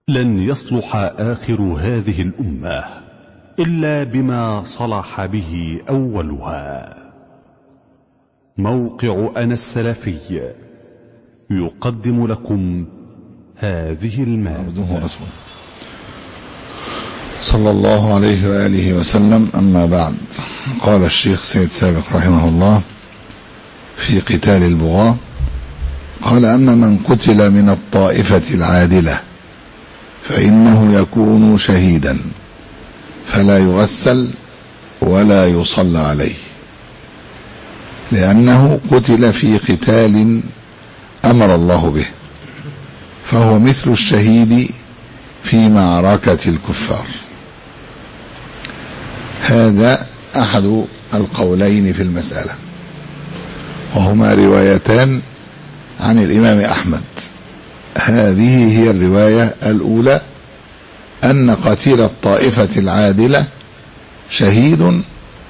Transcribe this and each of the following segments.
لن يصلح آخر هذه الأمة إلا بما صلح به أولها موقع أنا السلفي يقدم لكم هذه عبده المادة ورسوله صلى الله عليه وآله وسلم أما بعد قال الشيخ سيد سابق رحمه الله في قتال البغاة قال أما من قتل من الطائفة العادلة فإنه يكون شهيدا فلا يغسل ولا يصلى عليه لأنه قتل في قتال أمر الله به فهو مثل الشهيد في معركة الكفار هذا أحد القولين في المسألة وهما روايتان عن الإمام أحمد هذه هي الرواية الأولى أن قتيل الطائفة العادلة شهيد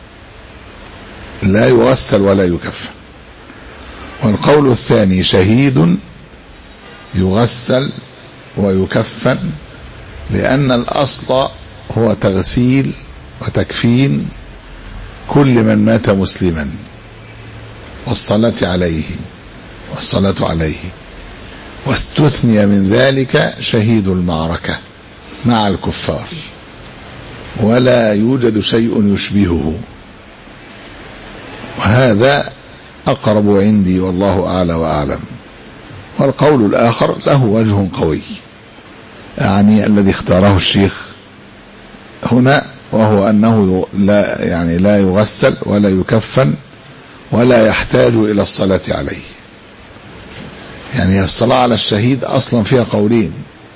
لا يغسل ولا يكفن والقول الثاني شهيد يغسل ويكفن لأن الأصل هو تغسيل وتكفين كل من مات مسلما والصلاة عليه والصلاة عليه واستثني من ذلك شهيد المعركة مع الكفار ولا يوجد شيء يشبهه وهذا أقرب عندي والله أعلى وأعلم والقول الآخر له وجه قوي يعني الذي اختاره الشيخ هنا وهو أنه لا يعني لا يغسل ولا يكفن ولا يحتاج إلى الصلاة عليه يعني الصلاة على الشهيد أصلا فيها قولين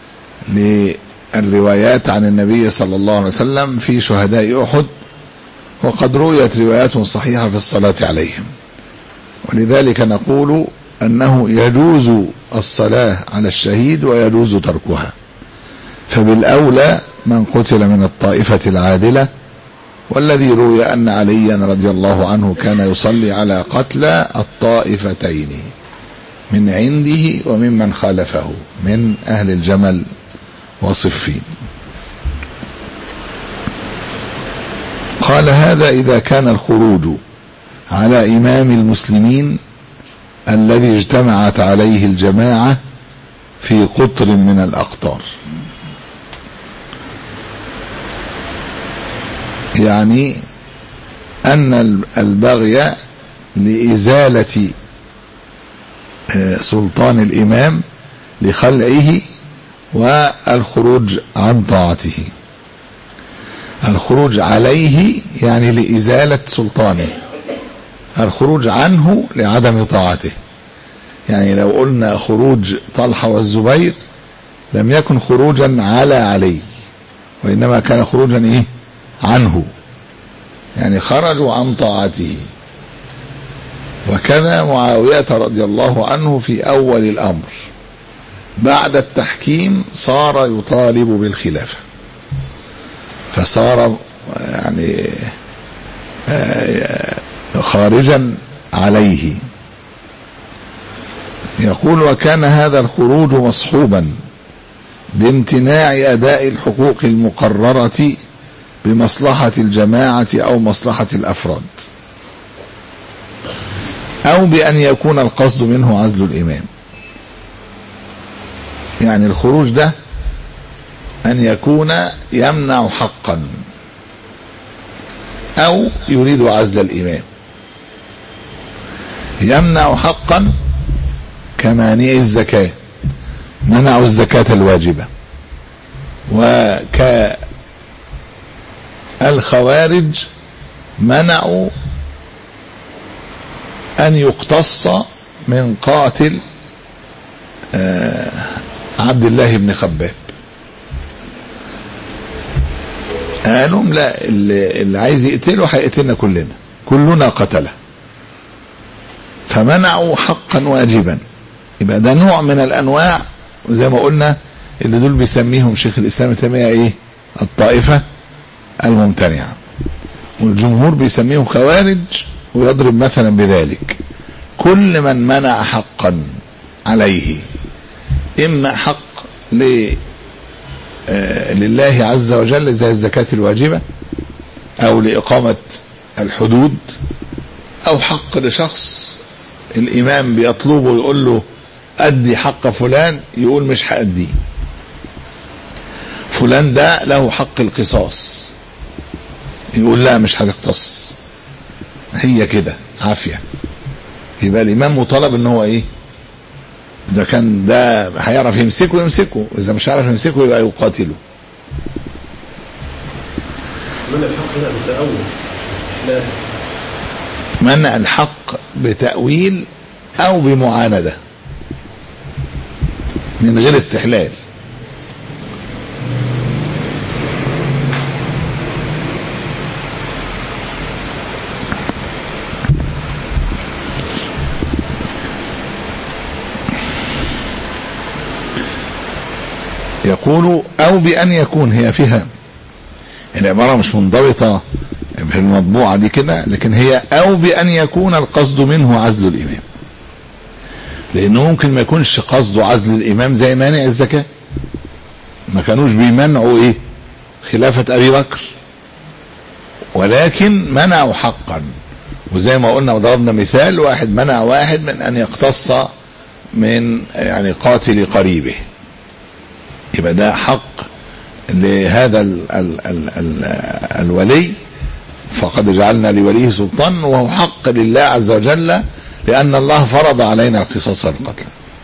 للروايات عن النبي صلى الله عليه وسلم في شهداء أحد وقد رويت روايات صحيحة في الصلاة عليهم ولذلك نقول أنه يجوز الصلاة على الشهيد ويجوز تركها فبالأولى من قتل من الطائفة العادلة والذي روي أن عليا رضي الله عنه كان يصلي على قتلى الطائفتين من عنده وممن خالفه من أهل الجمل وصفين قال هذا إذا كان الخروج على إمام المسلمين الذي اجتمعت عليه الجماعة في قطر من الأقطار يعني أن البغي لإزالة سلطان الإمام لخلعه والخروج عن طاعته الخروج عليه يعني لإزالة سلطانه الخروج عنه لعدم طاعته يعني لو قلنا خروج طلحة والزبير لم يكن خروجا على علي وإنما كان خروجا إيه عنه يعني خرجوا عن طاعته وكذا معاوية رضي الله عنه في أول الأمر بعد التحكيم صار يطالب بالخلافة فصار يعني خارجا عليه يقول وكان هذا الخروج مصحوبا بامتناع أداء الحقوق المقررة بمصلحة الجماعة أو مصلحة الأفراد أو بأن يكون القصد منه عزل الإمام يعني الخروج ده أن يكون يمنع حقا أو يريد عزل الإمام يمنع حقا كمانع الزكاة منعوا الزكاة الواجبة وكالخوارج منعوا أن يقتص من قاتل عبد الله بن خباب قالوا لا اللي, اللي عايز يقتله هيقتلنا كلنا كلنا قتله فمنعوا حقا واجبا يبقى ده نوع من الانواع وزي ما قلنا اللي دول بيسميهم شيخ الاسلام تيميه ايه الطائفه الممتنعه والجمهور بيسميهم خوارج ويضرب مثلا بذلك كل من منع حقا عليه اما حق آه، لله عز وجل زي الزكاة الواجبة أو لإقامة الحدود أو حق لشخص الإمام بيطلبه ويقول له أدي حق فلان يقول مش هأديه فلان ده له حق القصاص يقول لا مش هتقتص هي كده عافية يبقى الإمام مطالب إن هو إيه ده كان ده هيعرف يمسكه يمسكه إذا مش هيعرف يمسكه يبقى يقاتله من الحق هنا متأول مش استحلال منع الحق بتأويل أو بمعاندة من غير استحلال يقول أو بأن يكون هي فيها العبارة مش منضبطة في المطبوعة دي كده لكن هي أو بأن يكون القصد منه عزل الإمام لأنه ممكن ما يكونش قصده عزل الإمام زي مانع الزكاة ما كانوش بيمنعوا إيه خلافة أبي بكر ولكن منعوا حقا وزي ما قلنا وضربنا مثال واحد منع واحد من أن يقتص من يعني قاتل قريبه يبقى ده حق لهذا ال ال ال ال الولي فقد جعلنا لوليه سلطان وهو حق لله عز وجل لأن الله فرض علينا القصاص والقتل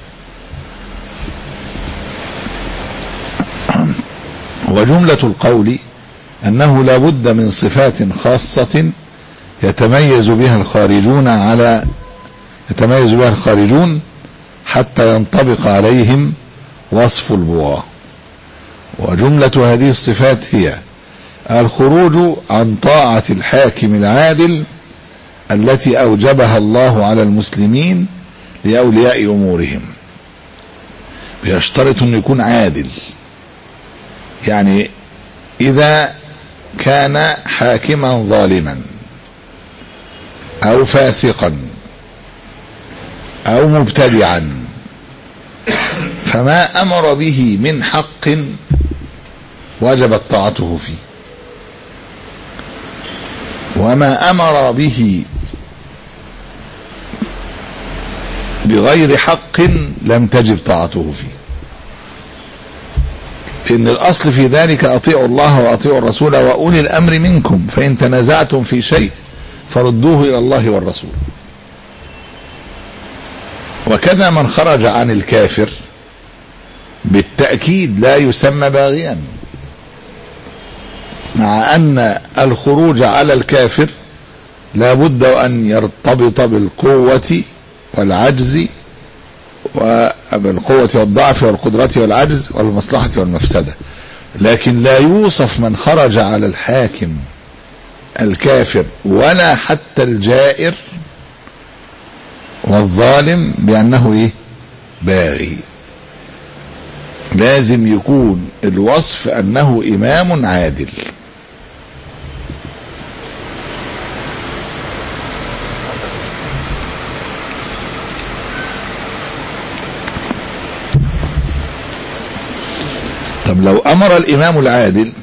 وجملة القول أنه لا بد من صفات خاصة يتميز بها الخارجون على يتميز بها الخارجون حتى ينطبق عليهم وصف البغاة وجملة هذه الصفات هي الخروج عن طاعة الحاكم العادل التي أوجبها الله على المسلمين لأولياء أمورهم بيشترط أن يكون عادل يعني إذا كان حاكما ظالما أو فاسقا أو مبتدعا فما أمر به من حق وجبت طاعته فيه وما امر به بغير حق لم تجب طاعته فيه ان الاصل في ذلك اطيعوا الله واطيعوا الرسول واولي الامر منكم فان تنازعتم في شيء فردوه الى الله والرسول وكذا من خرج عن الكافر بالتاكيد لا يسمى باغيا مع أن الخروج على الكافر لا بد أن يرتبط بالقوة والعجز وبالقوة والضعف والقدرة والعجز والمصلحة والمفسدة لكن لا يوصف من خرج على الحاكم الكافر ولا حتى الجائر والظالم بأنه إيه باغي لازم يكون الوصف أنه إمام عادل طب لو امر الامام العادل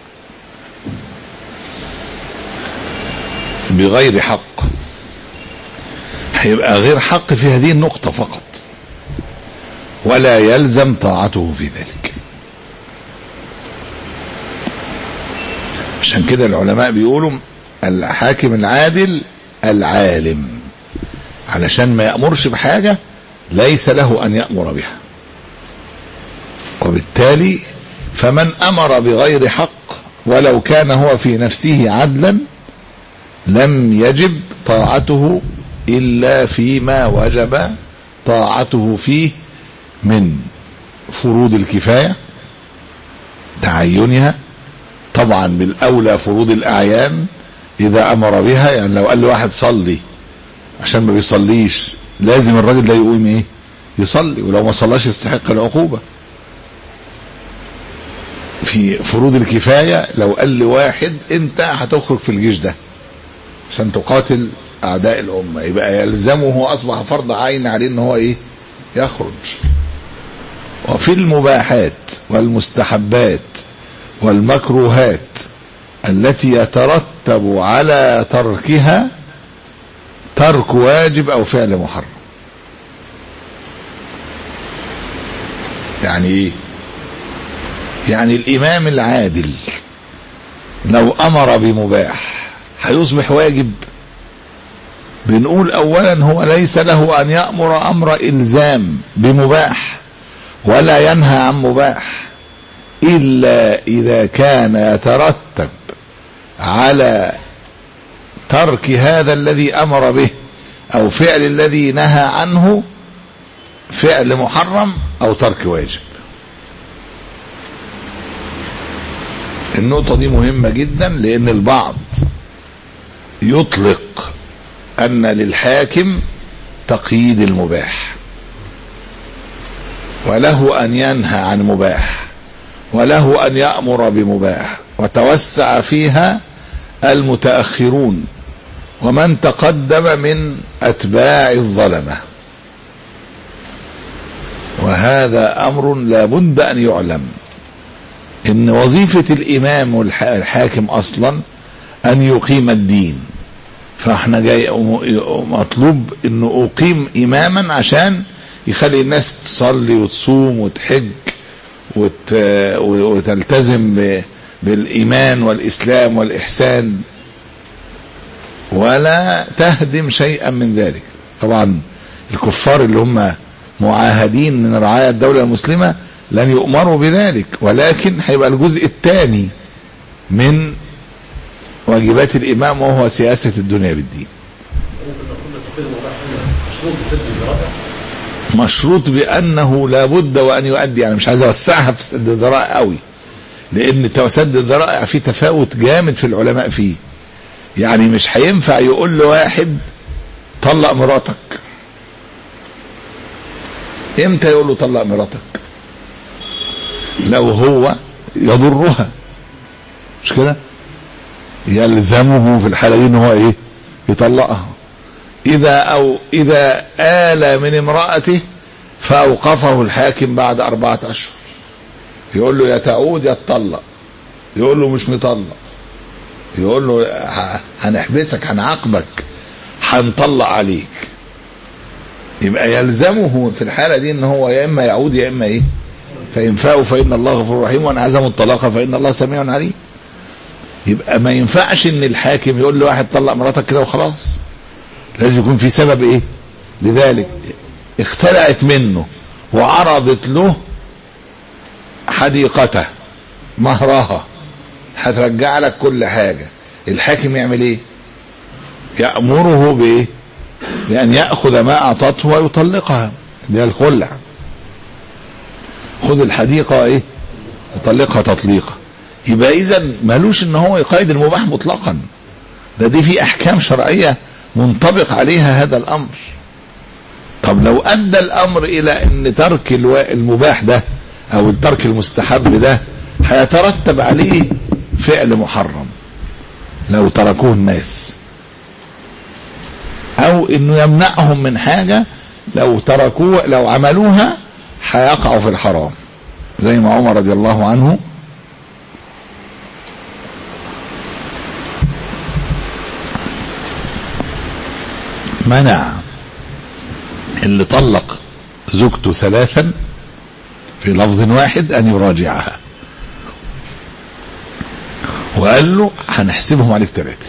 بغير حق هيبقى غير حق في هذه النقطة فقط ولا يلزم طاعته في ذلك عشان كده العلماء بيقولوا الحاكم العادل العالم علشان ما يأمرش بحاجة ليس له أن يأمر بها وبالتالي فمن امر بغير حق ولو كان هو في نفسه عدلا لم يجب طاعته الا فيما وجب طاعته فيه من فروض الكفايه تعينها طبعا بالاولى فروض الاعيان اذا امر بها يعني لو قال لواحد صلي عشان ما بيصليش لازم الراجل ده يقوم ايه يصلي ولو ما صلاش يستحق العقوبه في فروض الكفاية لو قال لواحد انت هتخرج في الجيش ده عشان تقاتل اعداء الامة يبقى يلزمه اصبح فرض عين عليه ان هو ايه يخرج وفي المباحات والمستحبات والمكروهات التي يترتب على تركها ترك واجب او فعل محرم يعني ايه يعني الامام العادل لو امر بمباح هيصبح واجب بنقول اولا هو ليس له ان يامر امر الزام بمباح ولا ينهى عن مباح الا اذا كان يترتب على ترك هذا الذي امر به او فعل الذي نهى عنه فعل محرم او ترك واجب النقطة دي مهمة جدا لأن البعض يطلق أن للحاكم تقييد المباح وله أن ينهى عن مباح وله أن يأمر بمباح وتوسع فيها المتأخرون ومن تقدم من أتباع الظلمة وهذا أمر لا بد أن يعلم إن وظيفة الإمام والحاكم أصلا أن يقيم الدين فاحنا جاي مطلوب انه اقيم اماما عشان يخلي الناس تصلي وتصوم وتحج وت... وتلتزم ب... بالايمان والاسلام والاحسان ولا تهدم شيئا من ذلك طبعا الكفار اللي هم معاهدين من رعايا الدولة المسلمة لن يؤمروا بذلك ولكن هيبقى الجزء الثاني من واجبات الإمام وهو سياسة الدنيا بالدين ممكن نقول تقييد المباح هنا مشروط بسد الذرائع مشروط بأنه لابد وأن يؤدي يعني مش عايز أوسعها في سد الذرائع قوي لأن سد الذرائع فيه تفاوت جامد في العلماء فيه يعني مش هينفع يقول لواحد طلق مراتك امتى يقول له طلق مراتك لو هو يضرها مش كده يلزمه في الحالة دي ان هو ايه يطلقها اذا او اذا آل من امرأته فاوقفه الحاكم بعد اربعة اشهر يقول له يا تعود يا تطلق يقول له مش مطلق يقول له ه- هنحبسك هنعاقبك هنطلق عليك يبقى يلزمه في الحالة دي ان هو يا اما يعود يا اما ايه فإن فاءوا فإن الله غفور رحيم وإن عزموا الطلاق فإن الله سميع عليم يبقى ما ينفعش ان الحاكم يقول لواحد طلق مراتك كده وخلاص لازم يكون في سبب ايه لذلك اختلعت منه وعرضت له حديقته مهرها هترجع لك كل حاجة الحاكم يعمل ايه يأمره بايه بأن يأخذ ما أعطته ويطلقها دي الخلع خذ الحديقة ايه يطلقها تطليقا يبقى اذا مالوش ان هو يقيد المباح مطلقا ده دي في احكام شرعية منطبق عليها هذا الامر طب لو ادى الامر الى ان ترك الو- المباح ده او الترك المستحب ده هيترتب عليه فعل محرم لو تركوه الناس او انه يمنعهم من حاجة لو تركوه لو عملوها هيقعوا في الحرام زي ما عمر رضي الله عنه منع اللي طلق زوجته ثلاثا في لفظ واحد ان يراجعها وقال له هنحسبهم عليك ثلاثه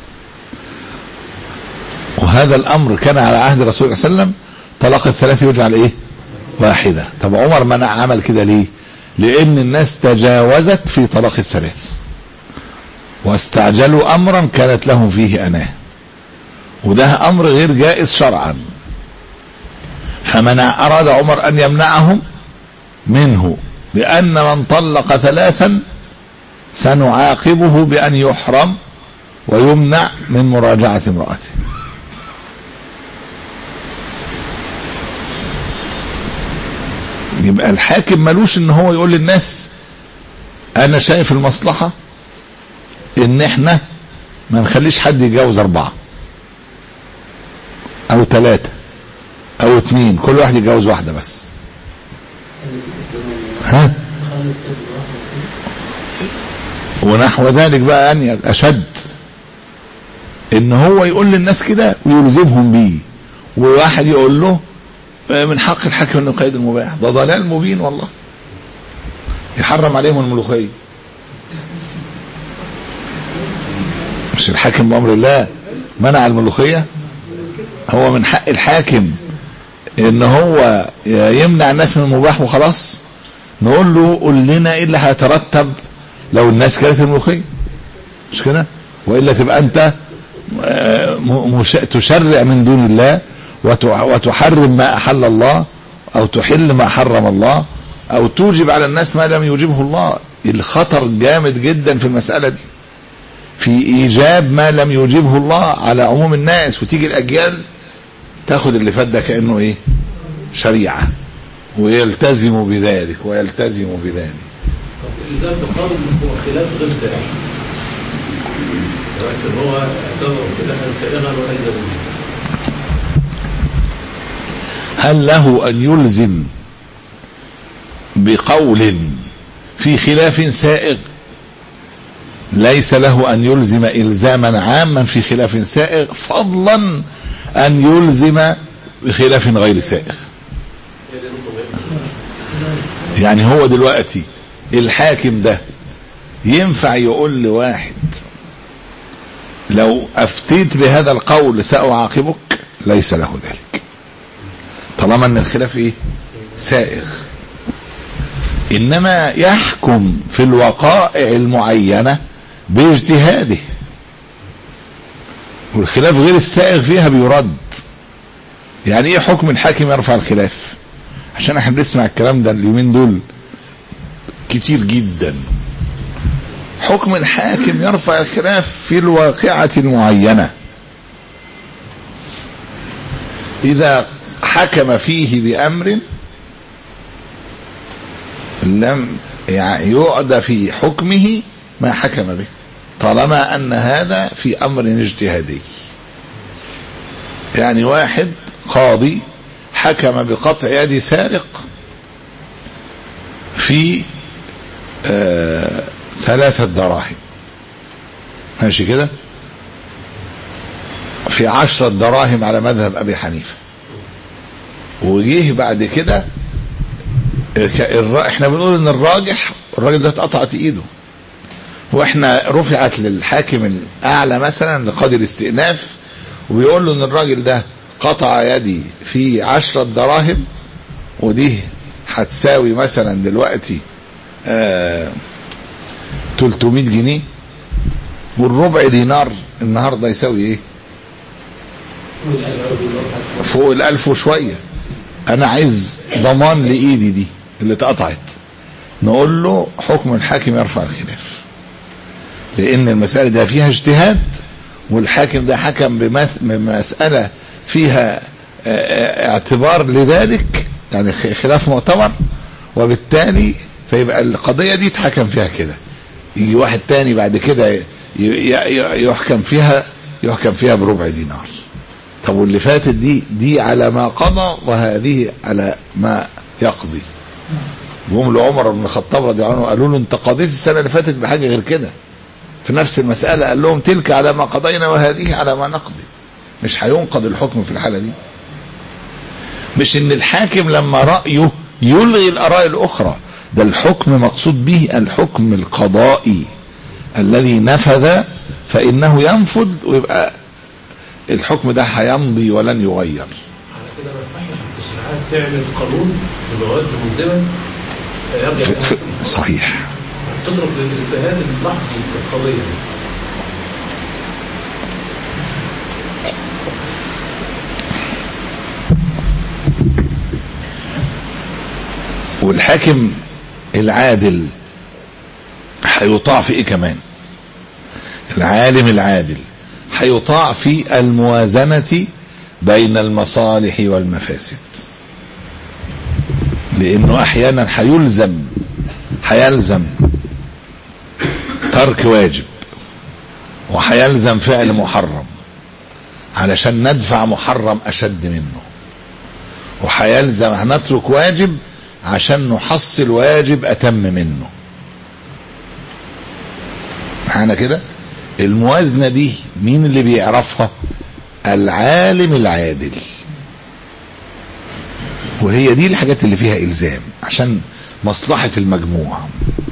وهذا الامر كان على عهد الرسول صلى الله عليه وسلم طلاق الثلاث يجعل ايه واحده طب عمر منع عمل كده ليه لان الناس تجاوزت في طلاق الثلاث واستعجلوا امرا كانت لهم فيه اناه وده امر غير جائز شرعا فمنع اراد عمر ان يمنعهم منه بان من طلق ثلاثا سنعاقبه بان يحرم ويمنع من مراجعه امراته يبقى الحاكم ملوش ان هو يقول للناس انا شايف المصلحه ان احنا ما نخليش حد يتجوز اربعه او ثلاثة او اثنين كل واحد يتجوز واحدة بس ها ونحو ذلك بقى يعني اشد ان هو يقول للناس كده ويلزمهم بيه وواحد يقول له آه، من حق الحاكم انه يقيد المباح ده ضلال مبين والله يحرم عليهم الملوخيه مش الحاكم بامر الله منع الملوخيه هو من حق الحاكم ان هو يمنع الناس من المباح وخلاص نقول له قول لنا ايه اللي هيترتب لو الناس كانت الملوخيه مش كده والا تبقى انت آه، م- مش- تشرع من دون الله وتع- وتحرم ما احل الله او تحل ما حرم الله او توجب على الناس ما لم يوجبه الله الخطر جامد جدا في المساله دي في ايجاب ما لم يوجبه الله على عموم الناس وتيجي الاجيال تاخد اللي فات ده كانه ايه شريعه ويلتزم بذلك ويلتزم بذلك طب الزام بقول هو خلاف غير سائغ لكن هو اعتبره خلافا سائغا والزم به هل له ان يلزم بقول في خلاف سائغ ليس له ان يلزم الزاما عاما في خلاف سائغ فضلا ان يلزم بخلاف غير سائغ هي دي نقطة مهمة. يعني هو دلوقتي الحاكم ده ينفع يقول لواحد لو افتيت بهذا القول ساعاقبك ليس له ذلك طالما ان الخلاف ايه سائغ انما يحكم في الوقائع المعينه باجتهاده والخلاف غير السائغ فيها بيرد يعني ايه حكم الحاكم يرفع الخلاف عشان احنا بنسمع الكلام ده اليومين دول كتير جدا حكم الحاكم يرفع الخلاف في الواقعة المعينة إذا حكم فيه بأمر لم يع- يعد في حكمه ما حكم به طالما أن هذا في أمر اجتهادي يعني واحد قاضي حكم بقطع يد سارق في آه ثلاثة دراهم ماشي كده في عشرة دراهم على مذهب أبي حنيفة وجيه بعد كده ك- الر- احنا بنقول ان الراجح الراجل ده اتقطعت ايده واحنا رفعت للحاكم الاعلى مثلا لقاضي الاستئناف وبيقول له ان الراجل ده قطع يدي في عشرة دراهم ودي هتساوي مثلا دلوقتي آه 300 جنيه والربع دينار النهارده يساوي ايه؟ فوق الألف وشوية أنا عايز ضمان لإيدي دي اللي اتقطعت نقول له حكم الحاكم يرفع الخلاف لأن المسألة ده فيها اجتهاد والحاكم ده حكم بمث- بمسألة فيها آه، آه، اعتبار لذلك يعني خ- خلاف معتبر وبالتالي فيبقى القضية دي اتحكم فيها كده يجي واحد تاني بعد كده ي- ي- يحكم فيها يحكم فيها بربع دينار طب واللي فاتت دي دي على ما قضى وهذه على ما يقضي جم لعمر بن الخطاب رضي الله عنه قالوا له انت قضيت السنه اللي فاتت بحاجه غير كده في نفس المساله قال لهم تلك على ما قضينا وهذه على ما نقضي مش هينقض الحكم في الحاله دي مش ان الحاكم لما رايه يلغي الاراء الاخرى ده الحكم مقصود به الحكم القضائي الذي نفذ فانه ينفذ ويبقى الحكم ده هيمضي ولن يغير على كده ما يصحش التشريعات تعمل قانون بمواد ملزمه يرجع ف- ف- صحيح تترك للاجتهاد اللحظي في القضيه والحاكم العادل هيطاع في ايه كمان العالم العادل هيطاع في الموازنة بين المصالح والمفاسد لانه احيانا هيلزم هيلزم ترك واجب وهيلزم فعل محرم علشان ندفع محرم اشد منه وهيلزم هنترك واجب عشان نحصل واجب أتم منه معانا كده الموازنة دي مين اللي بيعرفها العالم العادل وهي دي الحاجات اللي فيها إلزام عشان مصلحة المجموع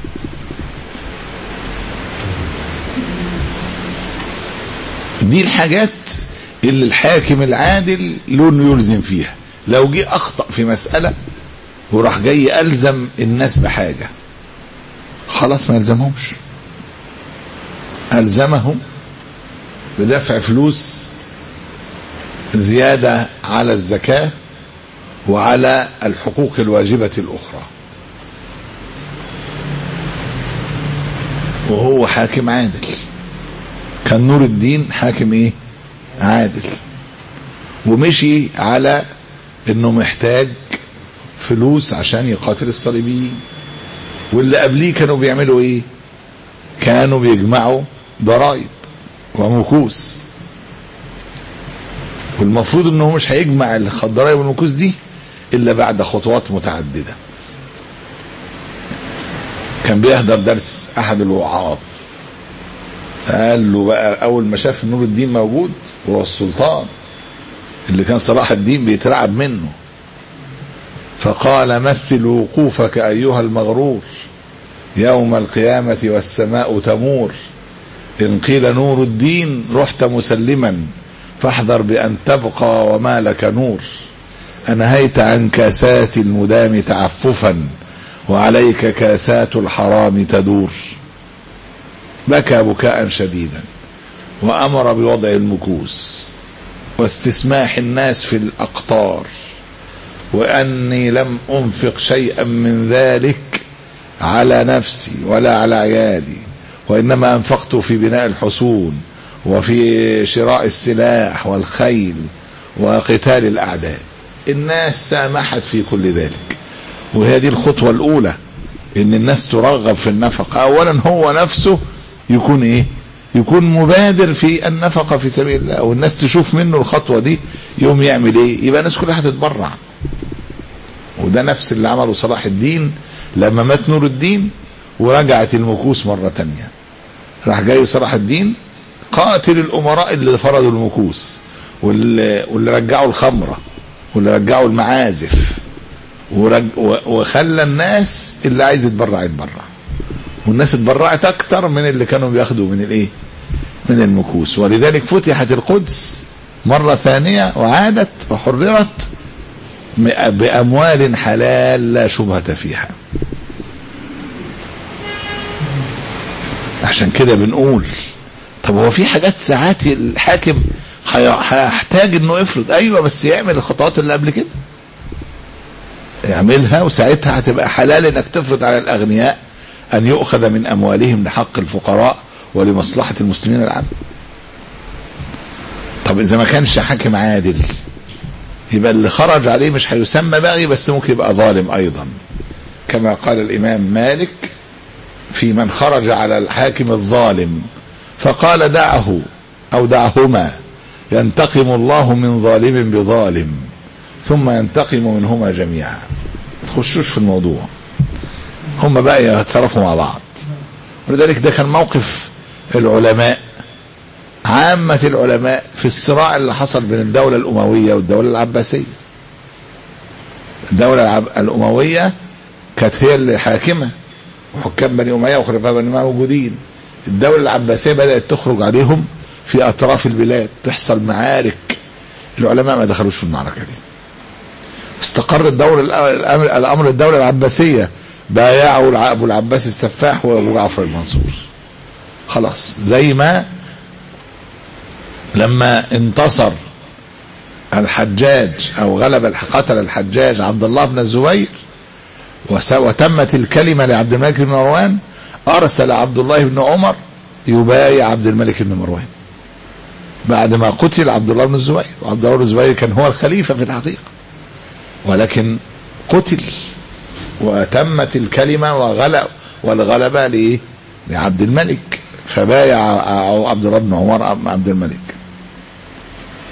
دي الحاجات اللي الحاكم العادل له انه يلزم فيها لو جه اخطا في مساله وراح جاي الزم الناس بحاجه خلاص ما يلزمهمش الزمهم بدفع فلوس زياده على الزكاه وعلى الحقوق الواجبه الاخرى وهو حاكم عادل كان نور الدين حاكم ايه عادل ومشي على انه محتاج فلوس عشان يقاتل الصليبيين واللي قبليه كانوا بيعملوا ايه كانوا بيجمعوا ضرائب ومكوس والمفروض انه مش هيجمع الضرائب والمكوس دي الا بعد خطوات متعدده كان بيحضر درس احد الوعاظ قال له بقى اول ما شاف نور الدين موجود هو السلطان اللي كان صلاح الدين بيترعب منه فقال مثل وقوفك ايها المغرور يوم القيامة والسماء تمور إن قيل نور الدين رحت مسلما فاحذر بأن تبقى وما لك نور أنهيت عن كاسات المدام تعففا وعليك كاسات الحرام تدور بكى بكاء شديدا وامر بوضع المكوس واستسماح الناس في الاقطار واني لم انفق شيئا من ذلك على نفسي ولا على عيالي وانما انفقت في بناء الحصون وفي شراء السلاح والخيل وقتال الاعداء الناس سامحت في كل ذلك وهي دي الخطوه الاولى ان الناس ترغب في النفقه اولا هو نفسه يكون ايه يكون مبادر في النفقه في سبيل الله والناس تشوف منه الخطوه دي يوم يعمل ايه يبقى الناس كلها هتتبرع وده نفس اللي عمله صلاح الدين لما مات نور الدين ورجعت المكوس مرة تانية راح جاي صلاح الدين قاتل الأمراء اللي فرضوا المكوس واللي, واللي رجعوا الخمرة واللي رجعوا المعازف ورج وخلى الناس اللي عايز يتبرع يتبرع والناس اتبرعت اكتر من اللي كانوا بياخدوا من الايه من المكوس ولذلك فتحت القدس مرة ثانية وعادت وحررت بأموال حلال لا شبهة فيها عشان كده بنقول طب هو في حاجات ساعات الحاكم هيحتاج انه يفرض ايوه بس يعمل الخطوات اللي قبل كده يعملها وساعتها هتبقى حلال انك تفرض على الاغنياء ان يؤخذ من اموالهم لحق الفقراء ولمصلحة المسلمين العامة طب اذا ما كانش حاكم عادل يبقى اللي خرج عليه مش هيسمى باغي بس ممكن يبقى ظالم ايضا كما قال الامام مالك في من خرج على الحاكم الظالم فقال دعه او دعهما ينتقم الله من ظالم بظالم ثم ينتقم منهما جميعا ما تخشوش في الموضوع هم بقى يتصرفوا مع بعض ولذلك ده كان موقف العلماء عامة العلماء في الصراع اللي حصل بين الدولة الأموية والدولة العباسية الدولة الأموية كانت هي اللي حاكمة وحكام بني أمية وخلفاء بني أمية موجودين الدولة العباسية بدأت تخرج عليهم في أطراف البلاد تحصل معارك العلماء ما دخلوش في المعركة دي استقر الدولة الأمر, الأمر الدولة العباسية بايعوا أبو العباس السفاح وأبو جعفر المنصور خلاص زي ما لما انتصر الحجاج او غلب قتل الحجاج عبد الله بن الزبير وتمت الكلمه لعبد الملك بن مروان ارسل عبد الله بن عمر يبايع عبد الملك بن مروان بعد ما قتل عبد الله بن الزبير وعبد الله بن الزبير كان هو الخليفه في الحقيقه ولكن قتل وتمت الكلمه وغلب والغلبه لايه؟ لعبد الملك فبايع عبد الله بن عمر عبد الملك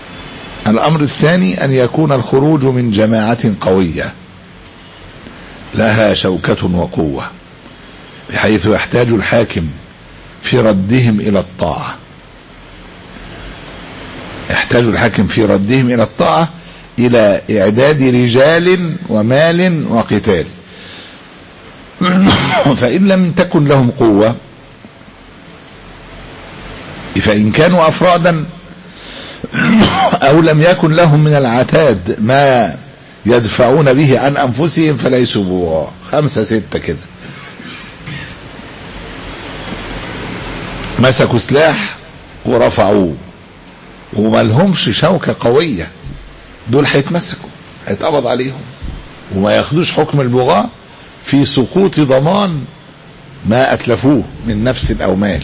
الأمر الثاني أن يكون الخروج من جماعة قوية لها شوكة وقوة بحيث يحتاج الحاكم في ردهم إلى الطاعة يحتاج الحاكم في ردهم إلى الطاعة إلى إعداد رجال ومال وقتال فإن لم تكن لهم قوة فإن كانوا أفرادا أو لم يكن لهم من العتاد ما يدفعون به عن أنفسهم فليسوا بوغاء خمسة ستة كده مسكوا سلاح ورفعوه وما لهمش شوكة قوية دول هيتمسكوا هيتقبض عليهم وما ياخدوش حكم البغاء في سقوط ضمان ما أتلفوه من نفس أو مال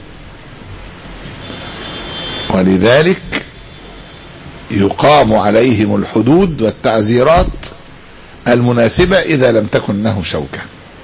ولذلك يقام عليهم الحدود والتعزيرات المناسبة إذا لم تكن لهم شوكة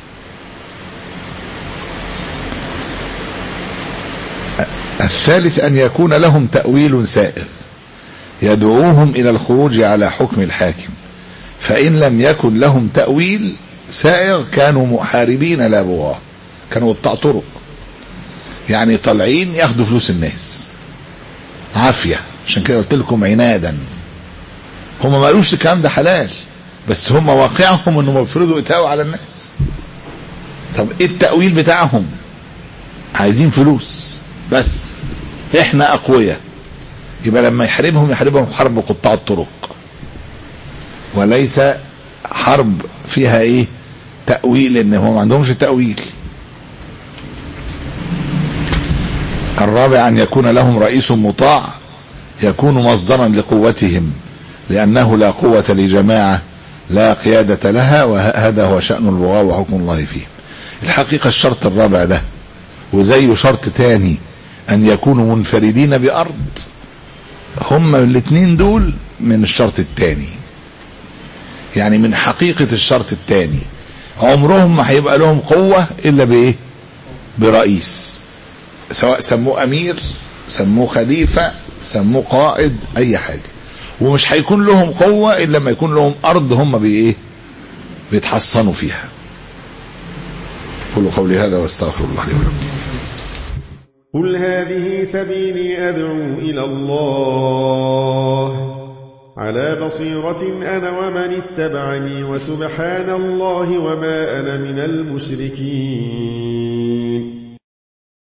الثالث أن يكون لهم تأويل سائر يدعوهم إلى الخروج على حكم الحاكم فإن لم يكن لهم تأويل سائر كانوا محاربين لا بغاة كانوا قطاع طرق يعني طالعين ياخدوا فلوس الناس عافية عشان كده قلت لكم عنادا هم ما قالوش الكلام ده حلال بس هم واقعهم انهم يفرضوا اتاوة على الناس طب ايه التأويل بتاعهم عايزين فلوس بس احنا اقوياء يبقى لما يحاربهم يحاربهم حرب قطاع الطرق وليس حرب فيها ايه تأويل لان هم ما عندهمش تأويل الرابع ان يكون لهم رئيس مطاع يكون مصدرا لقوتهم لانه لا قوة لجماعة لا قيادة لها وهذا هو شأن البغاء وحكم الله فيه الحقيقة الشرط الرابع ده وزيه شرط تاني ان يكونوا منفردين بارض هم الاثنين دول من الشرط الثاني يعني من حقيقة الشرط الثاني عمرهم ما هيبقى لهم قوة الا بايه برئيس سواء سموه امير سموه خليفة سموه قائد اي حاجة ومش هيكون لهم قوة الا لما يكون لهم ارض هم بايه بيتحصنوا فيها قولوا قولي هذا واستغفر الله لي ولكم قل هذه سبيلي أدعو إلى الله على بصيرة أنا ومن اتبعني وسبحان الله وما أنا من المشركين